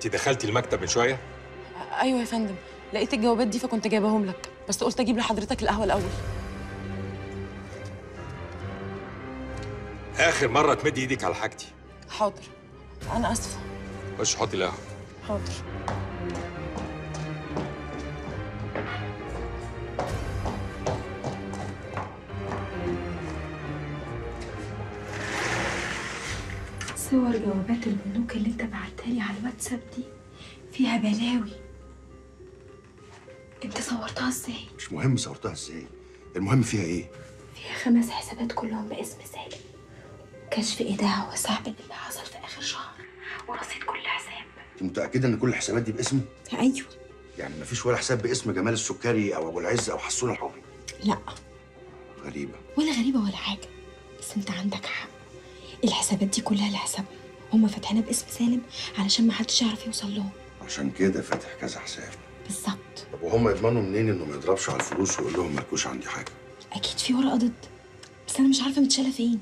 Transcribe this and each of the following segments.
انت دخلتي المكتب من شويه ايوه يا فندم لقيت الجوابات دي فكنت جايباهم لك بس قلت اجيب لحضرتك القهوه الاول اخر مره تمدي ايدك على حاجتي حاضر انا اسفه خش حطي القهوه حاضر صور جوابات البنوك اللي انت بعتها لي على الواتساب دي فيها بلاوي انت صورتها ازاي مش مهم صورتها ازاي المهم فيها ايه فيها خمس حسابات كلهم باسم سالم كشف ايداع وسحب اللي حصل في اخر شهر ورصيد كل حساب انت متاكده ان كل الحسابات دي باسمه ايوه يعني مفيش ولا حساب باسم جمال السكري او ابو العز او حسون الحبي لا غريبه ولا غريبه ولا حاجه بس انت عندك حق الحسابات دي كلها لحسابهم هما فاتحينها باسم سالم علشان ما حدش يعرف يوصل لهم عشان كده فاتح كذا حساب بالظبط طب وهم يضمنوا منين انه ما يضربش على الفلوس ويقول لهم مالكوش عندي حاجه اكيد في ورقه ضد بس انا مش عارفه متشاله فين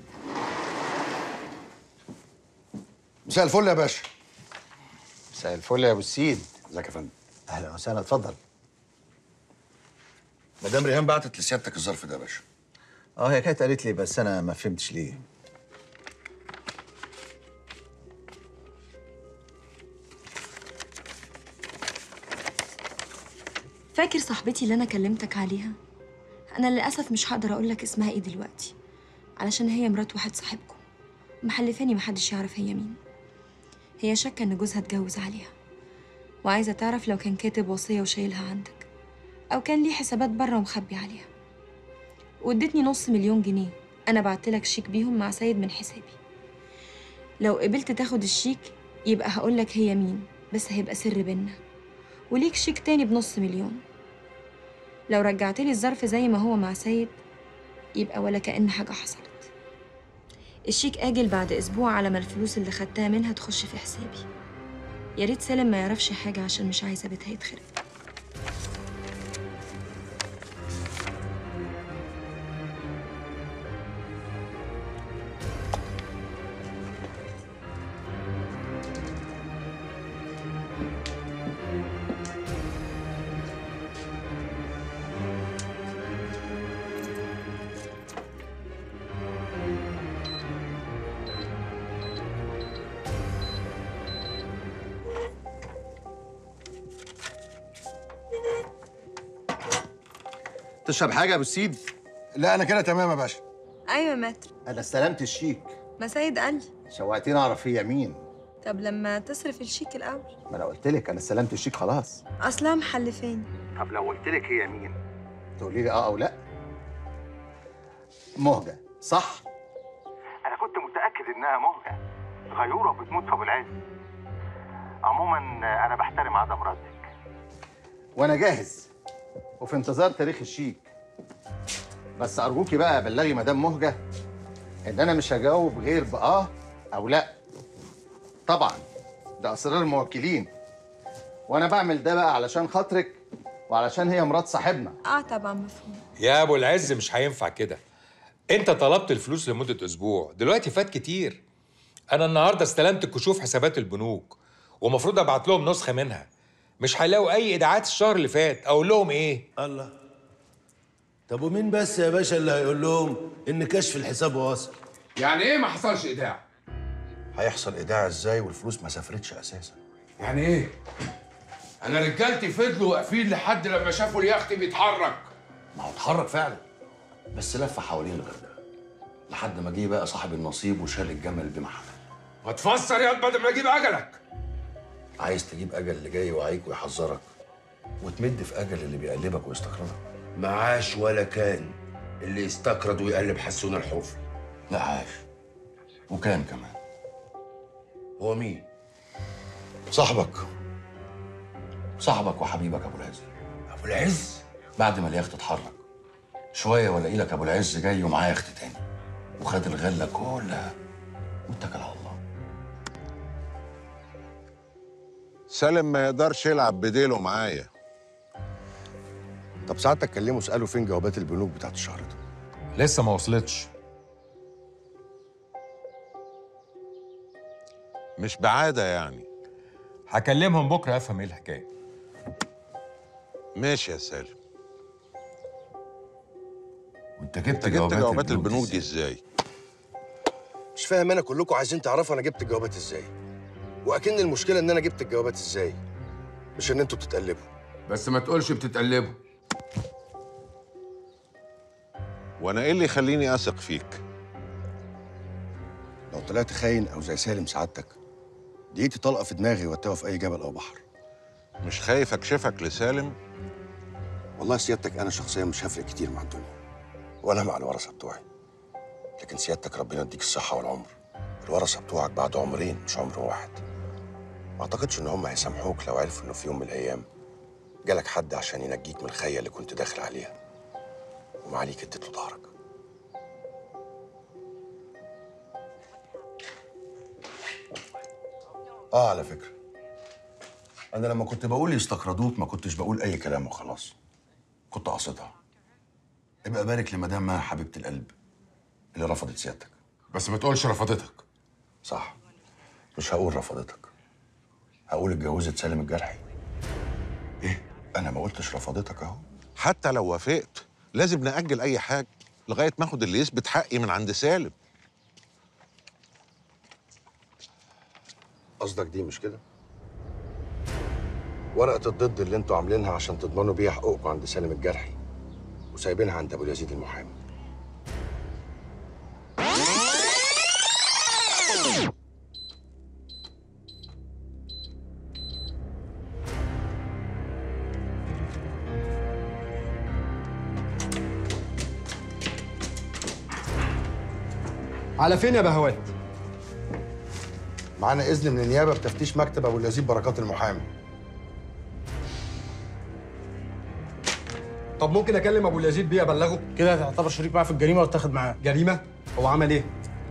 مساء الفل يا باشا مساء الفل يا ابو السيد ازيك يا فندم اهلا وسهلا اتفضل مدام ريهام بعتت لسيادتك الظرف ده يا باشا اه هي كانت قالت لي بس انا ما فهمتش ليه فاكر صاحبتي اللي انا كلمتك عليها انا للاسف مش هقدر اقول لك اسمها ايه دلوقتي علشان هي مرات واحد صاحبكم محلفاني محدش يعرف هي مين هي شاكه ان جوزها اتجوز عليها وعايزه تعرف لو كان كاتب وصيه وشايلها عندك او كان ليه حسابات بره ومخبي عليها وادتني نص مليون جنيه انا بعتلك شيك بيهم مع سيد من حسابي لو قبلت تاخد الشيك يبقى هقولك هي مين بس هيبقى سر بينا وليك شيك تاني بنص مليون لو رجعتلي الظرف زي ما هو مع سيد يبقى ولا كأن حاجة حصلت الشيك آجل بعد أسبوع على ما الفلوس اللي خدتها منها تخش في حسابي يا ريت سالم ما يعرفش حاجة عشان مش عايزة بيتها يتخرب تشرب حاجه يا ابو السيد لا انا كده تمام يا باشا أيوة يا متر انا استلمت الشيك ما سيد قال لي شوقتيني اعرف هي مين طب لما تصرف الشيك الأول ما انا قلت لك انا استلمت الشيك خلاص أصلها محلفاني طب لو قلت لك هي مين تقولي لي اه او لا مهجه صح انا كنت متاكد انها مهجه غيوره بتموت في ابو العز عموما انا بحترم عدم ردك وانا جاهز وفي انتظار تاريخ الشيك بس ارجوكي بقى بلغي مدام مهجه ان انا مش هجاوب غير باه او لا طبعا ده اسرار الموكلين وانا بعمل ده بقى علشان خاطرك وعلشان هي مرات صاحبنا اه طبعا مفهوم يا ابو العز مش هينفع كده انت طلبت الفلوس لمده اسبوع دلوقتي فات كتير انا النهارده استلمت كشوف حسابات البنوك ومفروض ابعت لهم نسخه منها مش هيلاقوا اي ايداعات الشهر اللي فات اقول لهم ايه الله طب ومين بس يا باشا اللي هيقول لهم ان كشف الحساب واصل يعني ايه ما حصلش ايداع؟ هيحصل ايداع ازاي والفلوس ما سافرتش اساسا يعني ايه؟ انا رجالتي فضلوا واقفين لحد لما شافوا اليخت بيتحرك ما هو اتحرك فعلا بس لف حوالين الغردقه لحد ما جه بقى صاحب النصيب وشال الجمل بمحمل ما تفسر يا بدل ما اجيب اجلك عايز تجيب اجل اللي جاي يوعيك ويحذرك وتمد في اجل اللي بيقلبك ويستقرضك معاش ولا كان اللي يستقرض ويقلب حسون الحوفي لا عاش وكان كمان هو مين؟ صاحبك صاحبك وحبيبك ابو العز ابو العز بعد ما اليخت اتحرك شويه والاقي لك ابو العز جاي ومعاه يخت تاني وخد الغله كلها واتكل على الله سالم ما يقدرش يلعب بديله معايا طب ساعتك كلمه اساله فين جوابات البنوك بتاعت الشهر ده لسه ما وصلتش مش بعادة يعني هكلمهم بكره افهم ايه الحكايه ماشي يا سالم وانت جبت انت جبت جوابات البنوك دي ازاي مش فاهم انا كلكم عايزين تعرفوا انا جبت الجوابات ازاي واكن المشكله ان انا جبت الجوابات ازاي مش ان انتوا بتتقلبوا بس ما تقولش بتتقلبوا وانا ايه اللي يخليني اثق فيك لو طلعت خاين او زي سالم سعادتك دقيقتي طلقه في دماغي واتوه في اي جبل او بحر مش خايف اكشفك لسالم والله سيادتك انا شخصيا مش هفرق كتير مع الدنيا ولا مع الورثه بتوعي لكن سيادتك ربنا يديك الصحه والعمر الورثه بتوعك بعد عمرين مش عمر واحد ما اعتقدش ان هم هيسامحوك لو عرفوا انه في يوم من الايام جالك حد عشان ينجيك من الخيه اللي كنت داخل عليها ومعاليك اديت له ظهرك اه على فكره انا لما كنت بقول يستقرضوك ما كنتش بقول اي كلام وخلاص كنت قاصدها ابقى بارك لمدام مها حبيبه القلب اللي رفضت سيادتك بس ما تقولش رفضتك صح مش هقول رفضتك هقول اتجوزت سالم الجرحي ايه انا ما قلتش رفضتك اهو حتى لو وافقت لازم نأجل أي حاجة لغاية ما اخد اللي يثبت حقي من عند سالم قصدك دي مش كده ورقه الضد اللي انتوا عاملينها عشان تضمنوا بيها حقوقكم عند سالم الجرحي وسايبينها عند ابو اليزيد المحامي على فين يا بهوات؟ معانا اذن من النيابه بتفتيش مكتب ابو اليزيد بركات المحامي طب ممكن اكلم ابو اليزيد بيه ابلغه؟ كده هتعتبر شريك معاه في الجريمه واتاخد معاه جريمه؟ هو عمل ايه؟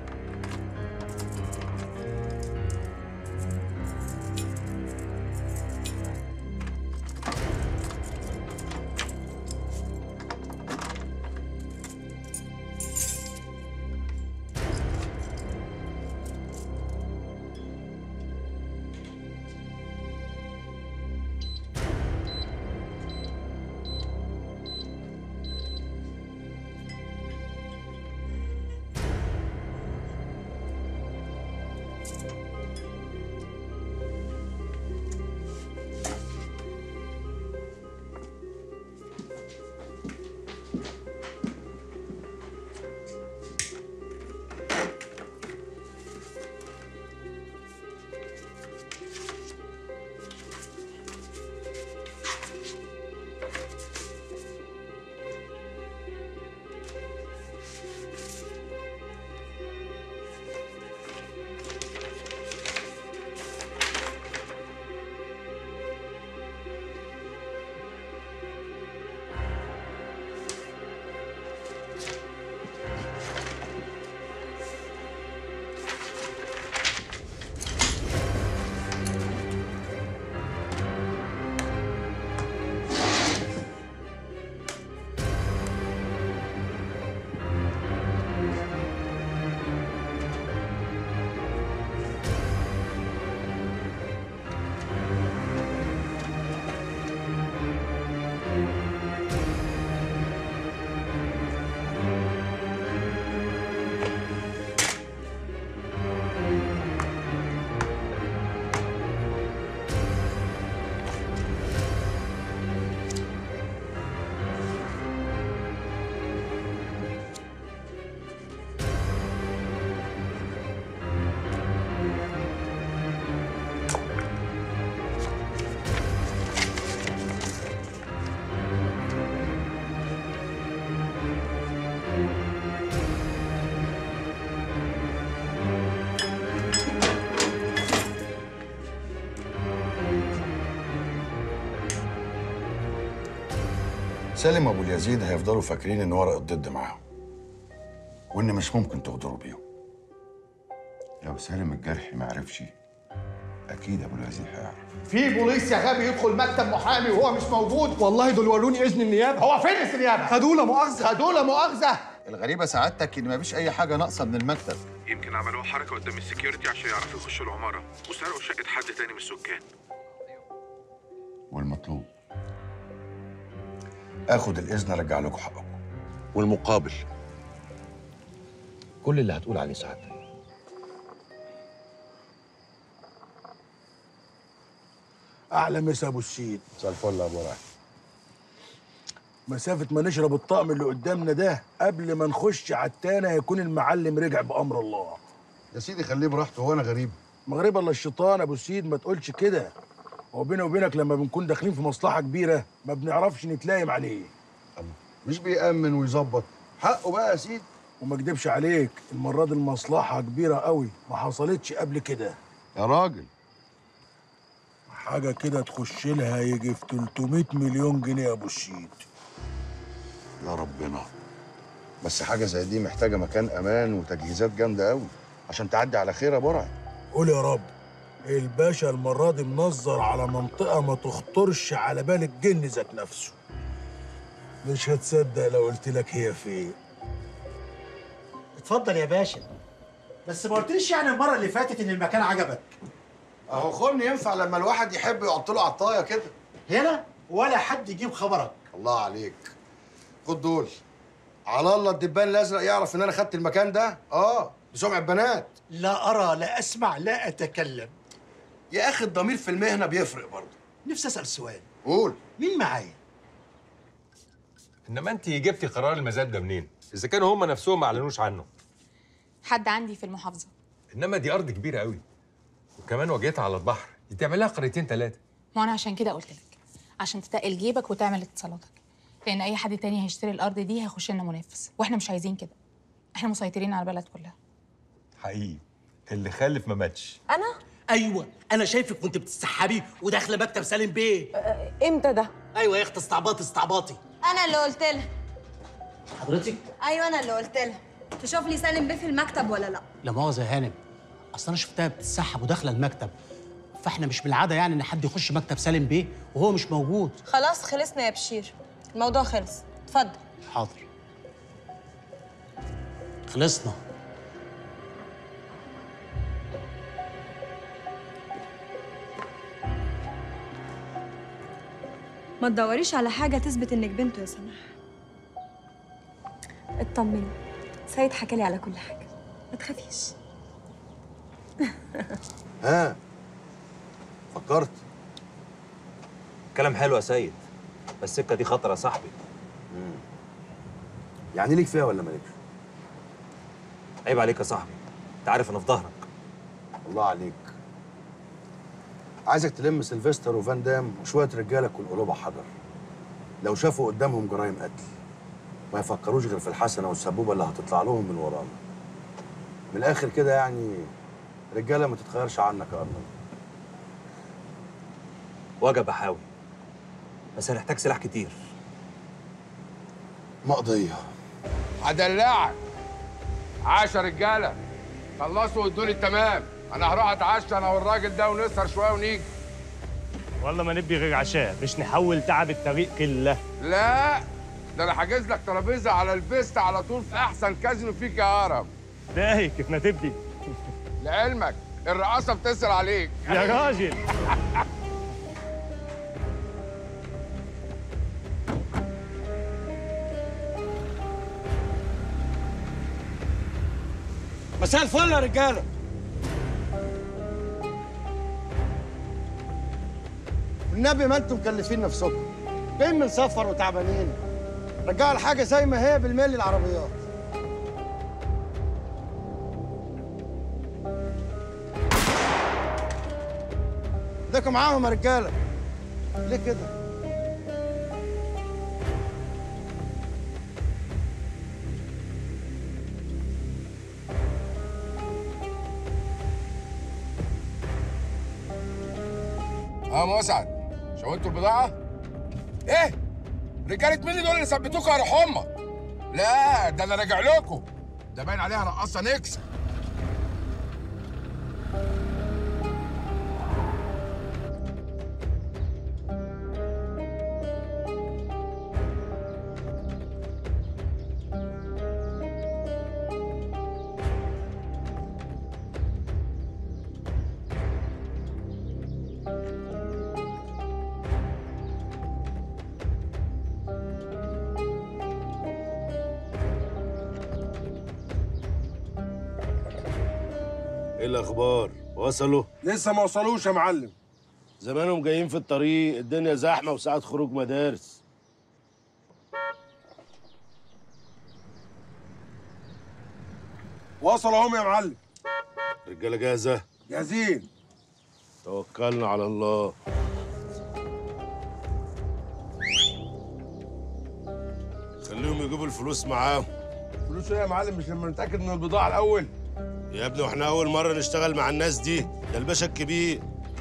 سالم وابو اليزيد هيفضلوا فاكرين ان ورق الضد معاهم وان مش ممكن تغدروا بيهم لو سالم الجرحي ما عرفش اكيد ابو اليزيد هيعرف في بوليس يا غبي يدخل مكتب محامي وهو مش موجود والله دول وروني اذن النيابه هو فين اسم النيابه؟ خدوه لا مؤاخذه خدوه لا مؤاخذه الغريبه سعادتك ان مفيش اي حاجه ناقصه من المكتب يمكن عملوها حركه قدام السكيورتي عشان يعرفوا يخشوا العماره وسرقوا شقه حد تاني من السكان والمطلوب اخد الاذن ارجع لكم حقكم والمقابل كل اللي هتقول عليه سعادتك احلى مسا ابو السيد مساء الفل يا ابو رايح مسافه ما نشرب الطقم اللي قدامنا ده قبل ما نخش على التانى هيكون المعلم رجع بامر الله يا سيدي خليه براحته هو انا غريب مغرب الله الشيطان ابو السيد ما تقولش كده هو بيني وبينك لما بنكون داخلين في مصلحه كبيره ما بنعرفش نتلايم عليه مش بيأمن ويظبط حقه بقى يا سيدي وما اكدبش عليك المره دي المصلحه كبيره قوي ما حصلتش قبل كده يا راجل حاجه كده تخش لها يجي في 300 مليون جنيه يا ابو السيد يا ربنا بس حاجه زي دي محتاجه مكان امان وتجهيزات جامده قوي عشان تعدي على خير يا برع قول يا رب الباشا المرة دي منظر على منطقة ما تخطرش على بال الجن ذات نفسه مش هتصدق لو قلت لك هي فين اتفضل يا باشا بس ما قلتليش يعني المره اللي فاتت ان المكان عجبك اهو خن ينفع لما الواحد يحب يحط له عطايه كده هنا ولا حد يجيب خبرك الله عليك خد دول على الله الدبان الازرق يعرف ان انا خدت المكان ده اه بسمعه بنات لا ارى لا اسمع لا اتكلم يا اخي الضمير في المهنه بيفرق برضه نفسي اسال سؤال قول مين معايا انما انت جبتي قرار المزاد ده منين اذا كانوا هم نفسهم ما اعلنوش عنه حد عندي في المحافظه انما دي ارض كبيره قوي وكمان واجهتها على البحر دي تعمل لها قريتين ثلاثه ما انا عشان كده قلت لك عشان تتقل جيبك وتعمل اتصالاتك لان اي حد تاني هيشتري الارض دي هيخش لنا منافس واحنا مش عايزين كده احنا مسيطرين على البلد كلها حقيقي اللي خلف ما ماتش انا ايوه انا شايفك كنت بتسحبي وداخله مكتب سالم بيه امتى ده ايوه يا اخت استعباطي استعباطي انا اللي قلت لها حضرتك ايوه انا اللي قلت لها تشوف لي سالم بيه في المكتب ولا لا لا مؤاخذه يا هانم اصل انا شفتها بتتسحب وداخله المكتب فاحنا مش بالعاده يعني ان حد يخش مكتب سالم بيه وهو مش موجود خلاص خلصنا يا بشير الموضوع خلص اتفضل حاضر خلصنا ما تدوريش على حاجة تثبت إنك بنته يا سماح اطمني سيد حكالي على كل حاجة ما تخافيش ها فكرت كلام حلو يا سيد بس السكه دي خطره يا صاحبي يعني ليك فيها ولا مالكش عيب عليك يا صاحبي انت عارف انا في ظهرك الله عليك عايزك تلم سيلفستر وفان دام وشويه رجاله كل قلوبها حجر لو شافوا قدامهم جرائم قتل ما يفكروش غير في الحسنه والسبوبه اللي هتطلع لهم من ورانا من الاخر كده يعني رجاله ما تتغيرش عنك يا ارنب وجب احاول بس هنحتاج سلاح كتير مقضيه هدلعك عاش يا رجاله خلصوا وادوني التمام انا هروح اتعشى انا والراجل ده ونسهر شويه ونيجي والله ما نبي غير عشاء مش نحول تعب الطريق كله لا ده انا حاجز لك ترابيزه على البيست على طول في احسن كازينو فيك يا هرم باهي كيف ما تبدي لعلمك الرقاصه بتسال عليك يا راجل مساء الفل يا رجاله والنبي ما انتم مكلفين نفسكم جايين من سفر وتعبانين رجعوا الحاجه زي ما هي بالملي العربيات ايديكم معاهم يا رجاله ليه كده اه مسعد شويتوا البضاعه ايه رجاله مين دول اللي ثبتوكوا يا روح امك لا ده انا راجع لكم ده باين عليها رقاصه نكسه ايه الاخبار وصلوا لسه ما وصلوش يا معلم زمانهم جايين في الطريق الدنيا زحمه وساعه خروج مدارس وصلوا اهم يا معلم رجاله جاهزه جاهزين توكلنا على الله خليهم يجيبوا الفلوس معاهم فلوس ايه يا معلم مش لما نتاكد من البضاعه الاول يا ابني واحنا اول مره نشتغل مع الناس دي ده الباشا الكبير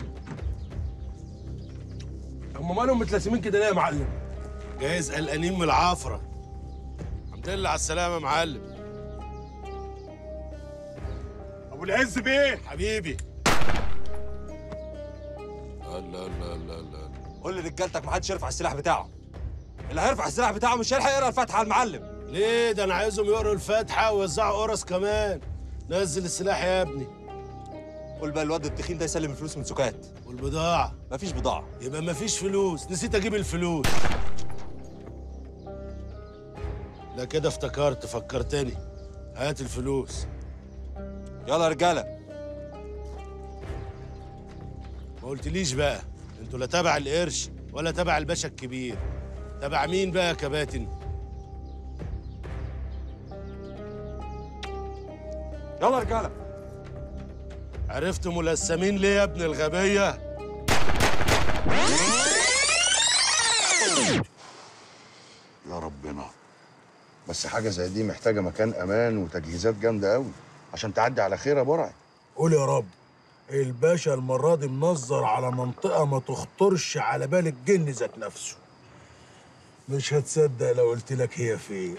هم مالهم متلاسمين كده ليه يا معلم جايز قلقانين من العفره الحمد لله على السلامه يا معلم ابو العز بيه حبيبي الله الله الله الله قول لرجالتك محدش يرفع السلاح بتاعه اللي هيرفع السلاح بتاعه مش هيلحق يقرا الفاتحه على المعلم ليه ده انا عايزهم يقروا الفاتحه ويوزعوا قرص كمان نزل السلاح يا ابني قول بقى الواد التخين ده يسلم الفلوس من سكات والبضاعه مفيش بضاعه يبقى مفيش فلوس نسيت اجيب الفلوس لا كده افتكرت فكرتني هات الفلوس يلا يا رجاله ما قلتليش بقى انتوا لا تبع القرش ولا تبع الباشا الكبير تبع مين بقى يا كباتن يلا يا رجاله عرفت ملثمين ليه يا ابن الغبيه يا ربنا بس حاجه زي دي محتاجه مكان امان وتجهيزات جامده قوي عشان تعدي على خير يا برعي قول يا رب الباشا المرة دي منظر على منطقة ما تخطرش على بال الجن ذات نفسه مش هتصدق لو قلت لك هي فين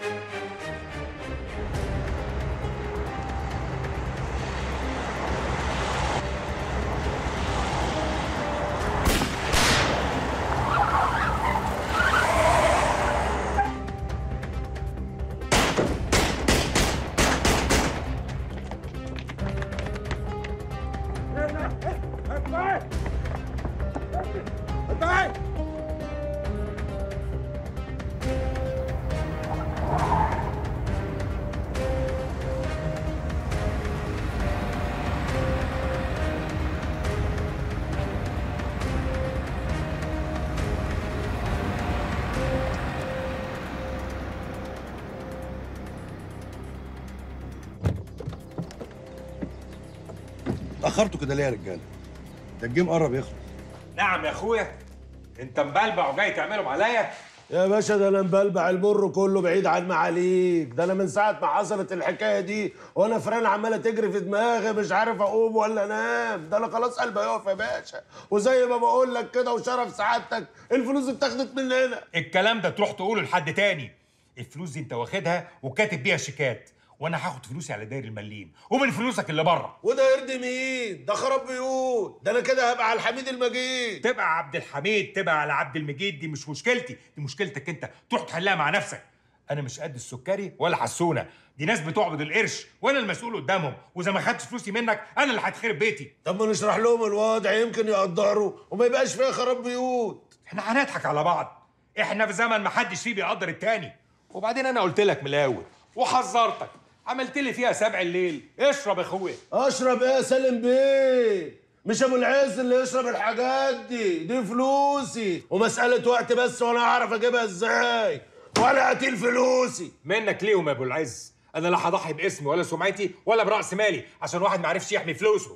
اتاخرتوا كده ليه يا رجاله ده الجيم قرب يخلص نعم يا اخويا انت مبلبع وجاي تعملهم عليا يا باشا ده انا مبلبع المر كله بعيد عن معاليك ده انا من ساعه ما حصلت الحكايه دي وانا فران عماله تجري في دماغي مش عارف اقوم ولا انام ده انا خلاص قلبي هيقف يا باشا وزي ما بقول لك كده وشرف سعادتك الفلوس اتاخدت مننا الكلام ده تروح تقوله لحد تاني الفلوس دي انت واخدها وكاتب بيها شيكات وانا هاخد فلوسي على داير المليم ومن فلوسك اللي بره وده يرضي مين ده خراب بيوت ده انا كده هبقى على الحميد المجيد تبقى عبد الحميد تبقى على عبد المجيد دي مش مشكلتي دي مشكلتك انت تروح تحلها مع نفسك انا مش قد السكري ولا حسونه دي ناس بتعبد القرش وانا المسؤول قدامهم واذا ما خدتش فلوسي منك انا اللي هتخرب بيتي طب ما نشرح لهم الوضع يمكن يقدروا وما يبقاش فيها خراب بيوت احنا هنضحك على بعض احنا في زمن ما حدش فيه بيقدر التاني وبعدين انا قلت لك من الاول وحذرتك عملت لي فيها سبع الليل اشرب يا اخويا اشرب ايه يا سالم بيه مش ابو العز اللي يشرب الحاجات دي دي فلوسي ومساله وقت بس وانا اعرف اجيبها ازاي ولا قتيل فلوسي منك ليهم يا ابو العز انا لا هضحي باسمي ولا سمعتي ولا براس مالي عشان واحد ما عرفش يحمي فلوسه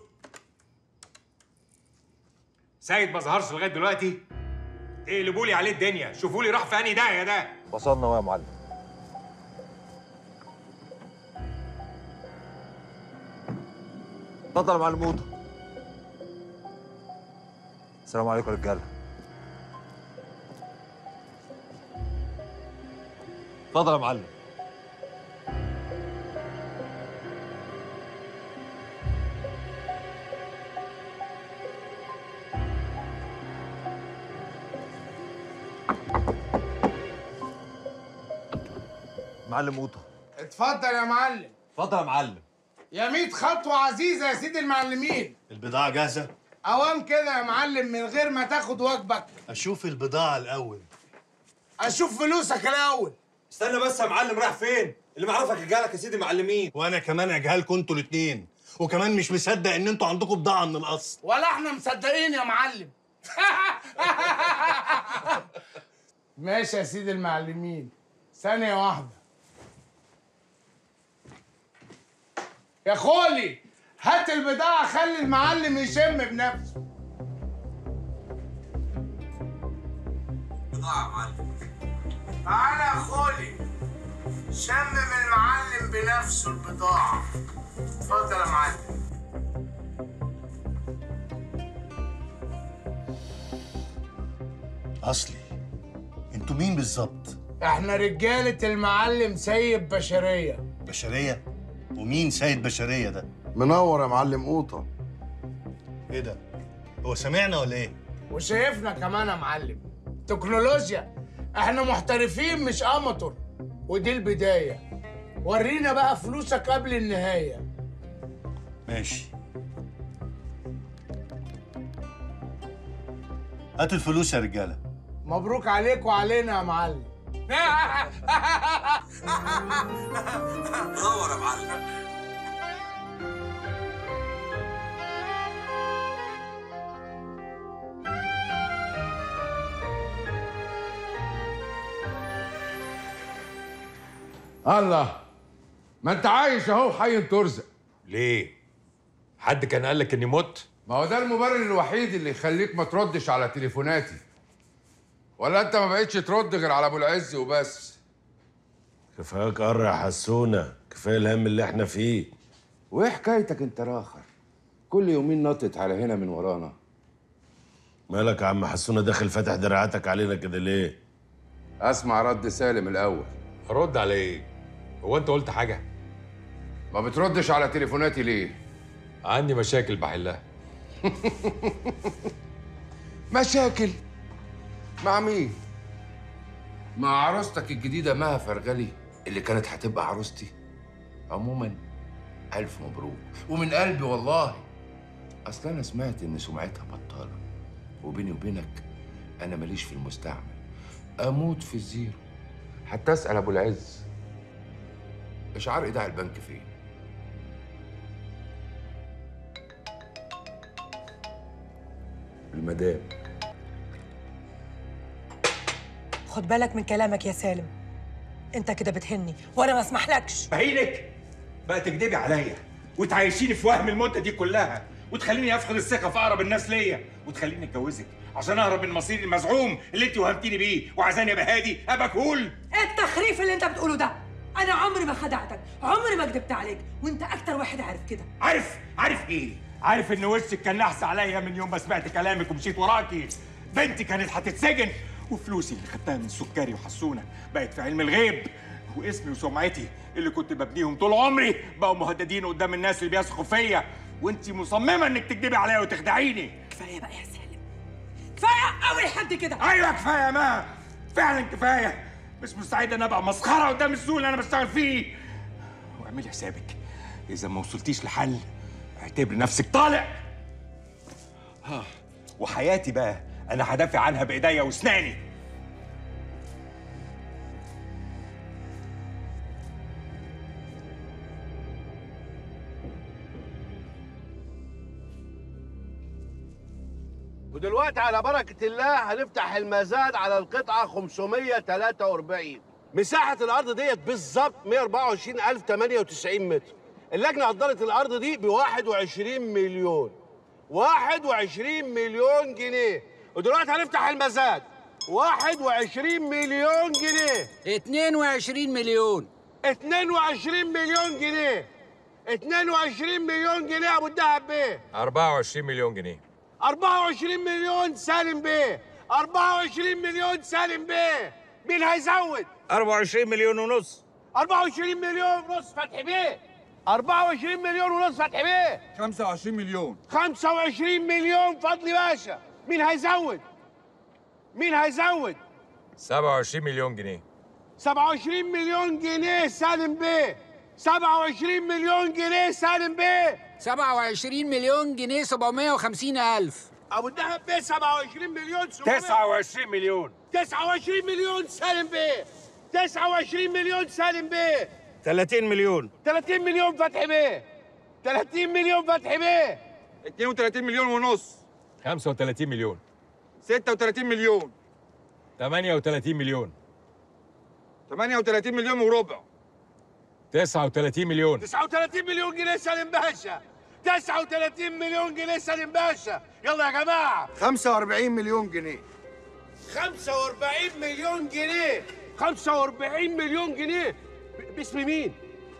سيد ما ظهرش لغايه دلوقتي اقلبوا لي عليه الدنيا شوفوا لي راح في انهي داهيه ده وصلنا يا معلم اتفضل يا معلم موطه السلام عليكم يا رجاله اتفضل يا معلم معلم موطه اتفضل يا معلم اتفضل يا معلم يا 100 خطوة عزيزة يا سيدي المعلمين البضاعه جاهزه أوام كده يا معلم من غير ما تاخد واجبك اشوف البضاعه الاول أشوف فلوسك الأول استنى بس يا معلم رايح فين اللي معرفك رجالك يا سيدي معلمين وانا كمان اجهلكم انتوا الاثنين وكمان مش مصدق ان انتوا عندكم بضاعه من الاصل ولا احنا مصدقين يا معلم ماشي يا سيدي المعلمين ثانية واحدة يا خولي هات البضاعة خلي المعلم يشم بنفسه بضاعة يا معلم تعالى يا خولي شمم المعلم بنفسه البضاعة اتفضل يا معلم اصلي انتوا مين بالظبط احنا رجالة المعلم سيد بشرية بشريه ومين سيد بشريه ده منور يا معلم قوطه ايه ده هو سمعنا ولا ايه وشايفنا كمان يا معلم تكنولوجيا احنا محترفين مش اماتور ودي البداية ورينا بقى فلوسك قبل النهاية ماشي هاتوا الفلوس يا رجاله مبروك عليك وعلينا يا معلم دور يا معلم الله ما انت عايش اهو حي ترزق ليه؟ حد كان قال لك اني مت؟ ما هو ده المبرر الوحيد اللي يخليك ما تردش على تليفوناتي ولا انت ما بقتش ترد غير على ابو العز وبس كفاياك قر يا حسونه كفايه الهم اللي احنا فيه وايه حكايتك انت راخر كل يومين نطت على هنا من ورانا مالك يا عم حسونه داخل فاتح دراعاتك علينا كده ليه اسمع رد سالم الاول رد على ايه؟ هو انت قلت حاجه؟ ما بتردش على تليفوناتي ليه عندي مشاكل بحلها مشاكل مع مين مع عروستك الجديده مها فرغلي اللي كانت هتبقى عروستي عموما الف مبروك ومن قلبي والله اصل انا سمعت ان سمعتها بطاله وبيني وبينك انا ماليش في المستعمل اموت في الزيرو حتى اسال ابو العز اشعار ايداع البنك فين المدام خد بالك من كلامك يا سالم انت كده بتهني وانا ما اسمحلكش بهينك بقى تكدبي عليا وتعيشيني في وهم المده دي كلها وتخليني افقد الثقه في اقرب الناس ليا وتخليني اتجوزك عشان اهرب من مصيري المزعوم اللي انت وهمتيني بيه وعايزاني ابقى هادي ابقى كول ايه التخريف اللي انت بتقوله ده انا عمري ما خدعتك عمري ما كدبت عليك وانت اكتر واحد عارف كده عارف عارف ايه عارف ان وشك كان نحس عليا من يوم ما سمعت كلامك ومشيت وراكي بنتي كانت هتتسجن وفلوسي اللي خدتها من سكري وحسونه بقت في علم الغيب واسمي وسمعتي اللي كنت ببنيهم طول عمري بقوا مهددين قدام الناس اللي بيثقوا فيا وانت مصممه انك تكدبي عليا وتخدعيني كفايه بقى يا سالم كفايه قوي لحد كده ايوه كفايه يا ما فعلا كفايه مش مستعد ان ابقى مسخره قدام السوق اللي انا بشتغل فيه واعملي حسابك اذا ما وصلتيش لحل اعتبري نفسك طالع ها وحياتي بقى انا هدافع عنها بايديا واسناني ودلوقتي على بركة الله هنفتح المزاد على القطعة 543 مساحة الأرض ديت بالظبط 124098 متر اللجنة قدرت الأرض دي ب 21 مليون 21 مليون جنيه ودلوقتي هنفتح المزاد 21 مليون جنيه 22 مليون 22 مليون جنيه 22 مليون جنيه يا ابو الدهب بيه 24 مليون جنيه 24 مليون سالم بيه 24 مليون سالم بيه مين هيزود 24 مليون ونص 24 مليون ونص فتحي بيه 24 مليون ونص فتحي بيه 25 مليون 25 مليون فضلي باشا مين هيزود مين هيزود 27 مليون جنيه 27 مليون جنيه سالم بيه 27 مليون جنيه سالم بيه 27 مليون جنيه 750 ألف ابو الدهب بيه 27 مليون 700 29 مليون 29 مليون سالم بيه 29 مليون سالم بيه 30 مليون 30 مليون فتحي بيه 30 مليون فتحي بيه 32 مليون ونص 35 مليون 36 مليون 38 مليون 38 مليون وربع 39 مليون 39 مليون جنيه سالم باشا 39 مليون جنيه سالم باشا يلا يا جماعه 45 مليون جنيه 45 مليون جنيه 45 مليون جنيه ب- باسم مين؟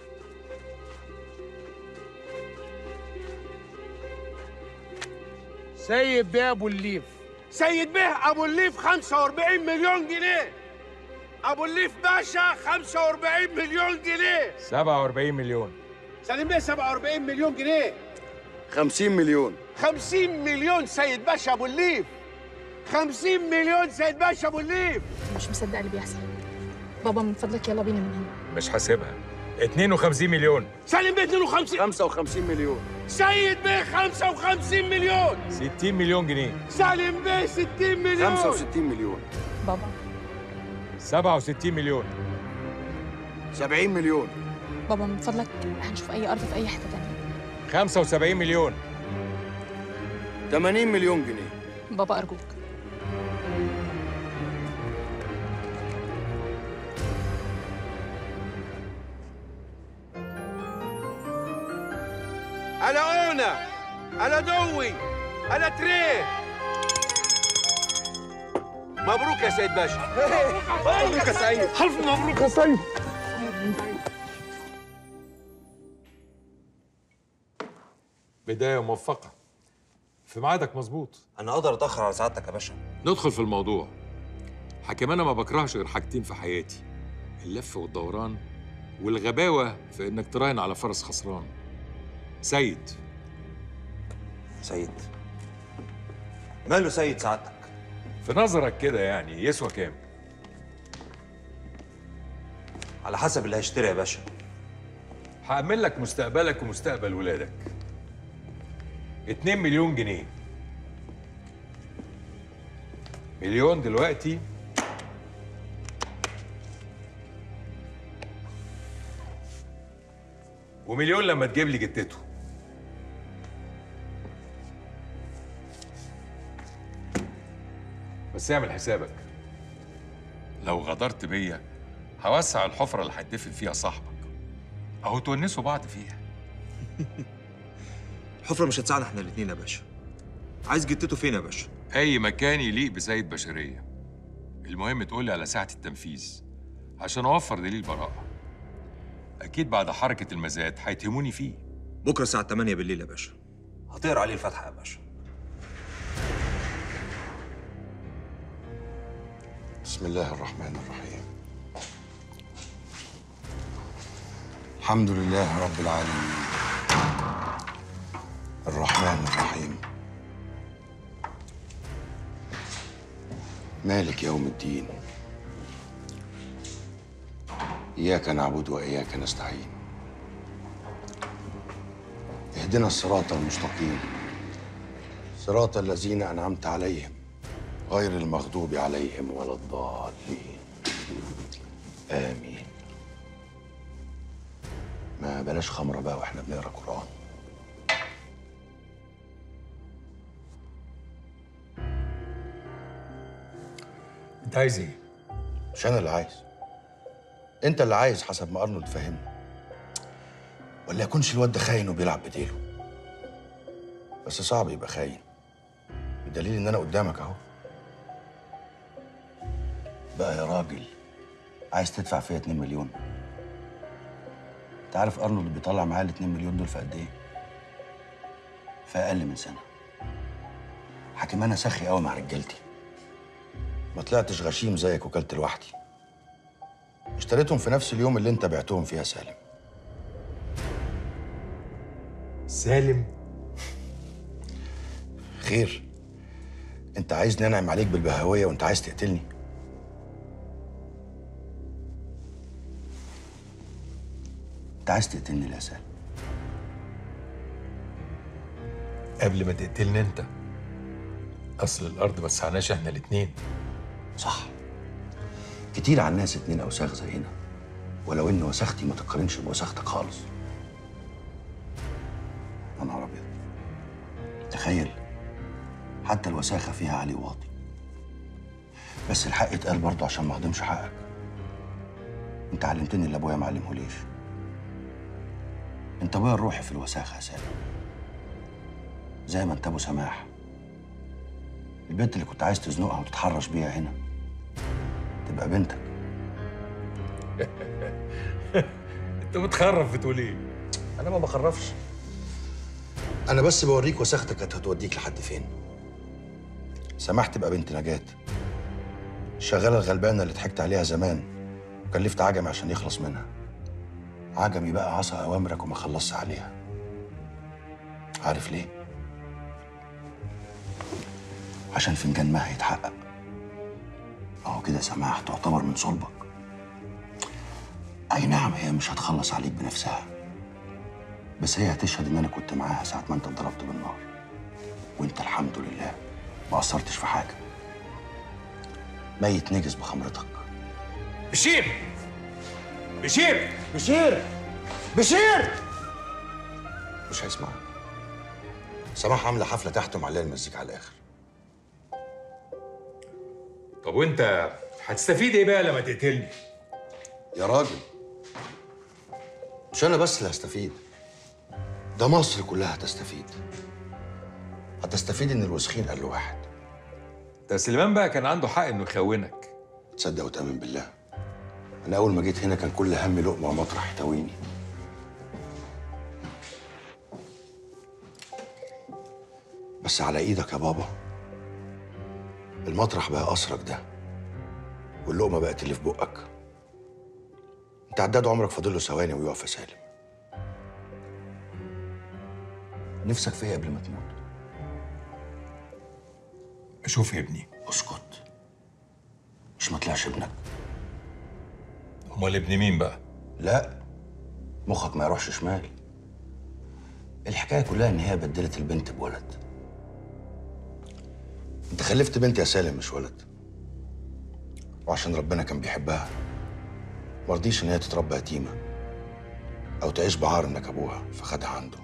سيد بيه ابو الليف سيد بيه ابو الليف 45 مليون جنيه ابو الليف باشا 45 مليون جنيه 47 مليون سالم بيه 47 مليون جنيه 50 مليون 50 مليون سيد باشا ابو الليف 50 مليون سيد باشا ابو الليف مش مصدقه اللي بيحصل بابا من فضلك يلا بينا من هنا مش حاسبها 52 مليون سالم بيه 52 55 مليون سيد بيه 55 مليون 60 مليون جنيه سالم بيه 60 مليون 65 مليون بابا 67 مليون 70 مليون بابا من فضلك هنشوف اي ارض في اي حته تانية 75 مليون 80 مليون جنيه بابا ارجوك على اونا على دوي على تريه مبروك يا سيد باشا مبروك يا سيد الف مبروك يا سيد بداية موفقة في ميعادك مظبوط انا اقدر اتاخر على سعادتك يا باشا ندخل في الموضوع حكيم انا ما بكرهش غير حاجتين في حياتي اللف والدوران والغباوة في انك تراهن على فرس خسران سيد سيد ماله سيد سعادتك في نظرك كده يعني يسوى كام على حسب اللي هيشتري يا باشا هأمن لك مستقبلك ومستقبل ولادك 2 مليون جنيه مليون دلوقتي ومليون لما تجيب لي جتته بس اعمل حسابك لو غدرت بيا هوسع الحفرة اللي هتدفن فيها صاحبك اهو تونسوا بعض فيها الحفره مش هتساعدنا احنا الاثنين يا باشا عايز جتته فين يا باشا اي مكان يليق بسيد بشريه المهم تقولي على ساعه التنفيذ عشان اوفر دليل براءه اكيد بعد حركه المزاد هيتهموني فيه بكره الساعه 8 بالليل يا باشا هتقرا عليه الفاتحه يا باشا بسم الله الرحمن الرحيم الحمد لله رب العالمين الرحمن الرحيم مالك يوم الدين إياك نعبد وإياك نستعين اهدنا الصراط المستقيم صراط الذين أنعمت عليهم غير المغضوب عليهم ولا الضالين آمين ما بلاش خمرة بقى واحنا بنقرا قرآن انت عايز ايه؟ مش أنا اللي عايز أنت اللي عايز حسب ما أرنولد فهمني ولا يكونش الواد ده خاين وبيلعب بديله بس صعب يبقى خاين بدليل إن أنا قدامك أهو بقى يا راجل عايز تدفع فيا 2 مليون انت عارف ارنولد بيطلع معايا ال 2 مليون دول في قد ايه؟ في اقل من سنه حاكم انا سخي قوي مع رجالتي ما طلعتش غشيم زيك وكلت لوحدي اشتريتهم في نفس اليوم اللي انت بعتهم فيها سالم سالم خير انت عايزني انعم عليك بالبهويه وانت عايز تقتلني انت عايز تقتلني ليه يا سالم قبل ما تقتلني انت اصل الارض ما تسعناش احنا الاتنين صح كتير على الناس اتنين اوساخ زينا ولو ان وساختي ما تقارنش بوساختك خالص تخيل حتى الوساخة فيها علي واطي بس الحق اتقال برضه عشان ما اهضمش حقك انت علمتني اللي ابويا ما علمهوليش انت ابويا الروحي في الوساخة يا سالم زي ما انت ابو سماح البنت اللي كنت عايز تزنقها وتتحرش بيها هنا تبقى بنتك انت بتخرف بتقول ايه؟ انا ما بخرفش انا بس بوريك وساختك كانت هتوديك لحد فين سماح تبقى بنت نجاة الشغالة الغلبانة اللي ضحكت عليها زمان وكلفت عجمي عشان يخلص منها عجمي بقى عصى أوامرك وما خلصش عليها عارف ليه؟ عشان فنجان ما هيتحقق اهو كده سماح تعتبر من صلبك اي نعم هي مش هتخلص عليك بنفسها بس هي هتشهد ان انا كنت معاها ساعة ما انت اتضربت بالنار وانت الحمد لله ما قصرتش في حاجة ميت نجس بخمرتك بشير بشير بشير بشير مش هيسمع سماح عاملة حفلة تحت ومعلية المزيكا على الآخر طب وانت هتستفيد ايه بقى لما تقتلني؟ يا راجل مش أنا بس اللي هستفيد ده مصر كلها هتستفيد هتستفيد إن الوسخين قال له واحد ده سليمان بقى كان عنده حق انه يخونك تصدق وتأمن بالله أنا أول ما جيت هنا كان كل همي لقمة ومطرح يحتويني بس على إيدك يا بابا المطرح بقى قصرك ده واللقمة بقت اللي في بقك أنت عداد عمرك فاضل له ثواني ويقف يا سالم نفسك في إيه قبل ما تموت اشوف ابني اسكت مش ما طلعش ابنك امال ابن مين بقى؟ لا مخك ما يروحش شمال الحكايه كلها ان هي بدلت البنت بولد انت خلفت بنت يا سالم مش ولد وعشان ربنا كان بيحبها مرضيش ان هي تتربى يتيمه او تعيش بعار انك ابوها فخدها عنده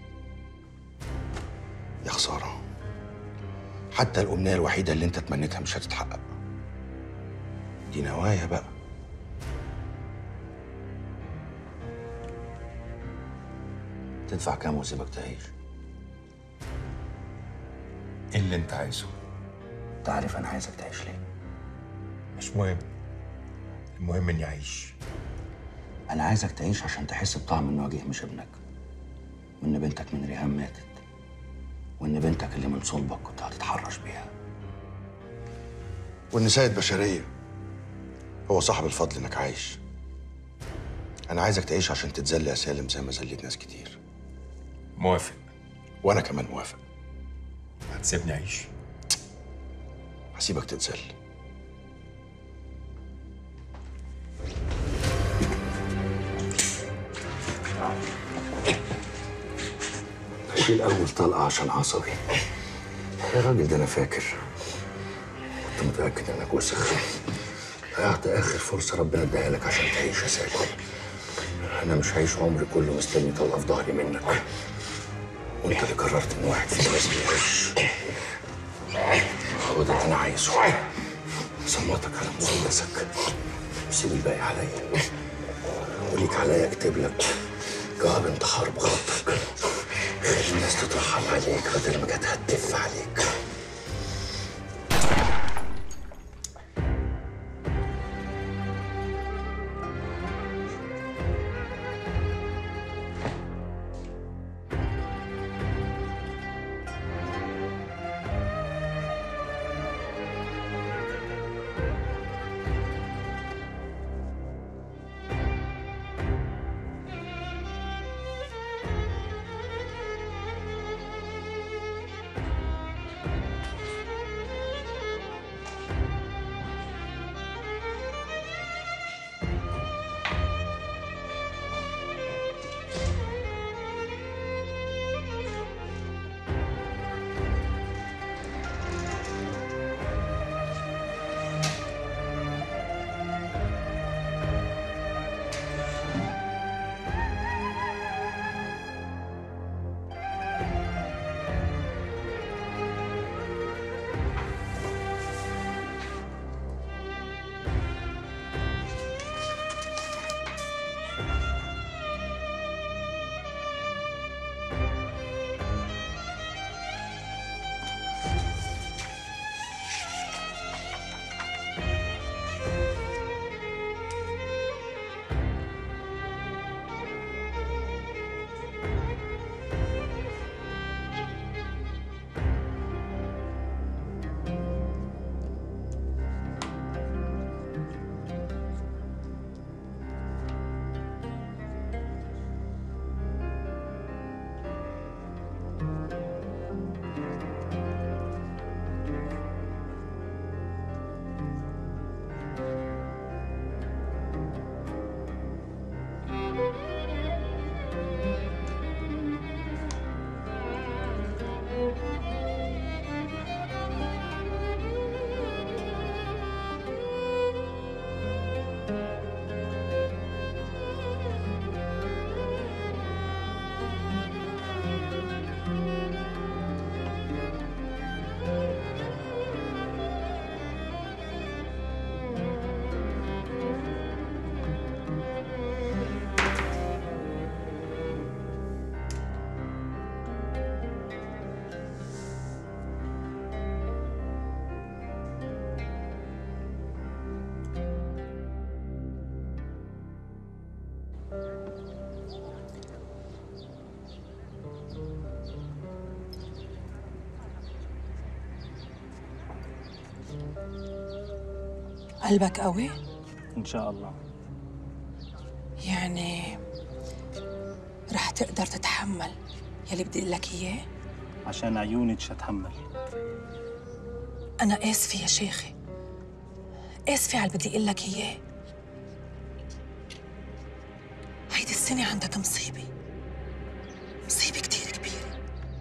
يا خساره حتى الامنيه الوحيده اللي انت تمنيتها مش هتتحقق دي نوايا بقى تدفع كام واسيبك تعيش ايه اللي انت عايزه؟ انت عارف انا عايزك تعيش ليه مش مهم المهم اني اعيش انا عايزك تعيش عشان تحس بطعم ان وجيه مش ابنك وان بنتك من ريهام ماتت وان بنتك اللي من صلبك كنت هتتحرش بيها وان سيد بشريه هو صاحب الفضل انك عايش انا عايزك تعيش عشان تتذل يا سالم زي ما ذليت ناس كتير موافق وانا كمان موافق هتسيبني اعيش هسيبك تتذل اشيل اول طلقه عشان عصبي يا راجل ده انا فاكر كنت متاكد انك وسخ ضيعت اخر فرصه ربنا اداها لك عشان تعيش يا سالم انا مش هعيش عمري كله مستني طلقه في ظهري منك وانت اللي قررت ان واحد فينا لازم يعيش هو ده اللي انا عايزه صمتك على مسدسك سيب الباقي عليا وليك عليا اكتب لك جواب انتحار بخطك خلي الناس تترحم عليك بدل ما كانت هتدف عليك قلبك قوي ان شاء الله يعني رح تقدر تتحمل يلي بدي اقول لك اياه عشان عيونك مش هتحمل انا اسفه يا شيخي اسفه على اللي بدي اقول لك اياه هيدي السنه عندك مصيبه مصيبه كتير كبيره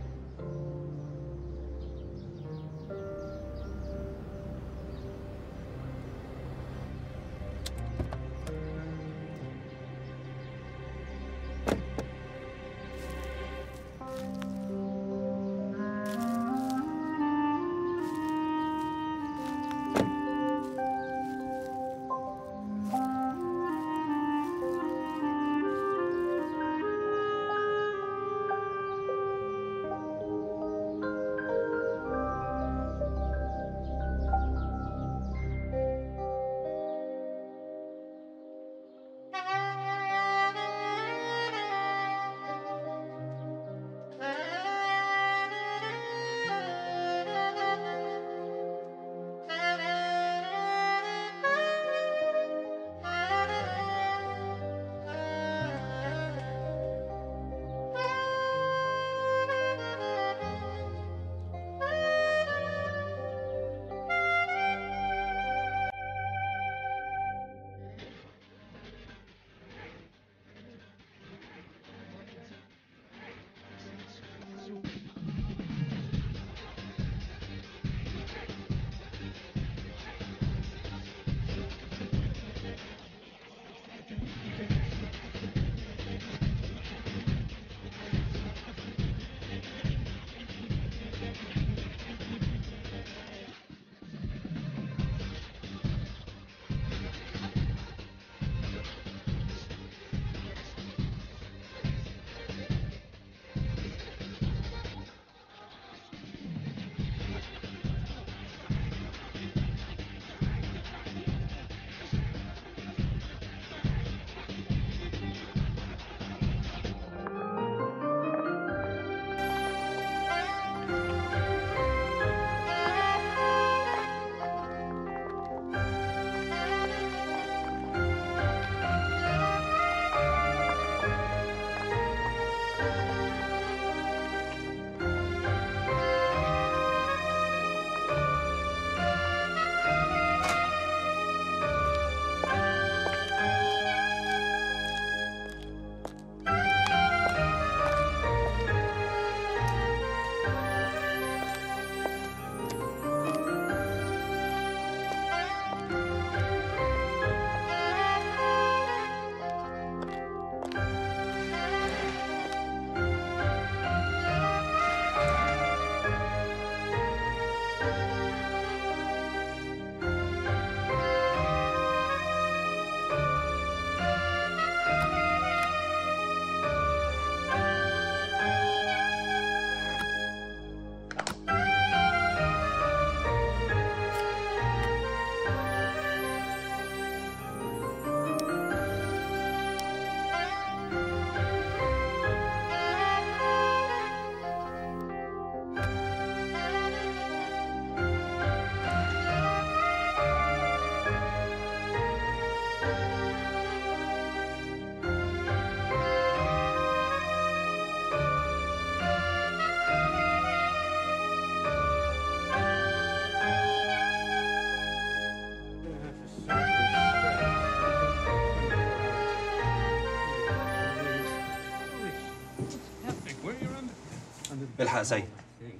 الحق يا سيد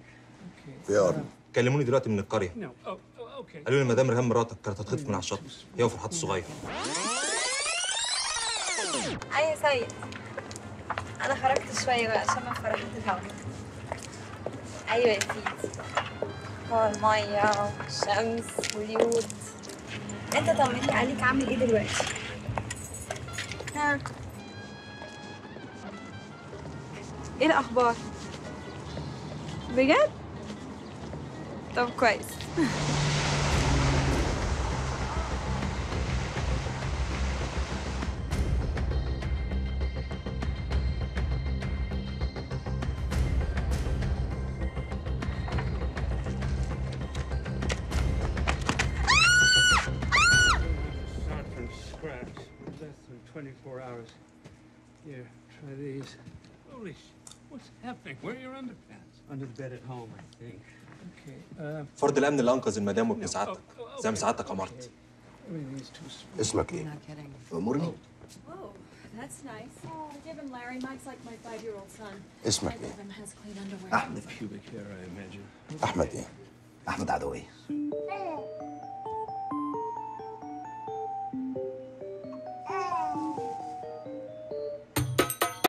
في يا كلموني دلوقتي من القريه قالوا لي مدام ريهام مراتك كانت هتخطف من على الشط هي وفرحات الصغير اي سيد انا خرجت شويه بقى عشان من فرحة الهوا ايوه يا سيدي هو الميه والشمس واليود انت طمني عليك عامل ايه دلوقتي ها ايه الاخبار بجد طب كويس try these. Holy sh! What's happening? Where are your underpants? Under the bed at home, I think. Okay. Uh, فرد الامن اللي انقذ المدام وابن سعادتك زي ما سعادتك امرت everything's too small. اسمك ايه؟ امورني Oh, that's nice. Oh, give him Larry. Mike's like my five-year-old son. اسمك I ايه؟ give him has clean underwear. Ahmed. Pubic hair, I imagine. احمد ايه؟ احمد عدويه